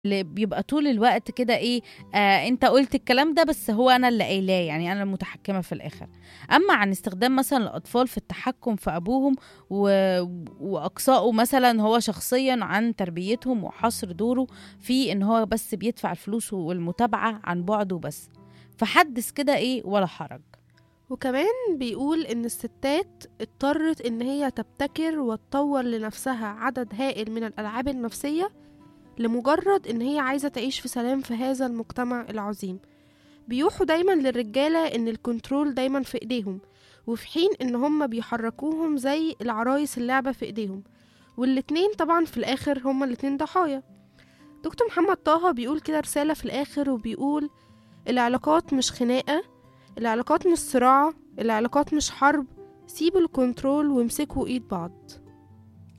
اللي بيبقى طول الوقت كده ايه آه انت قلت الكلام ده بس هو انا اللي قايلاه يعني انا المتحكمه في الاخر اما عن استخدام مثلا الاطفال في التحكم في ابوهم و... واقصائه مثلا هو شخصيا عن تربيتهم وحصر دوره في ان هو بس بيدفع الفلوس والمتابعه عن بعده بس فحدث كده ايه ولا حرج وكمان بيقول إن الستات اضطرت إن هي تبتكر وتطور لنفسها عدد هائل من الألعاب النفسية لمجرد إن هي عايزة تعيش في سلام في هذا المجتمع العظيم بيوحوا دايما للرجالة إن الكنترول دايما في إيديهم وفي حين إن هم بيحركوهم زي العرايس اللعبة في إيديهم والاتنين طبعا في الآخر هما الاتنين ضحايا دكتور محمد طه بيقول كده رسالة في الآخر وبيقول العلاقات مش خناقة العلاقات مش صراع العلاقات مش حرب سيبوا الكنترول وامسكوا ايد بعض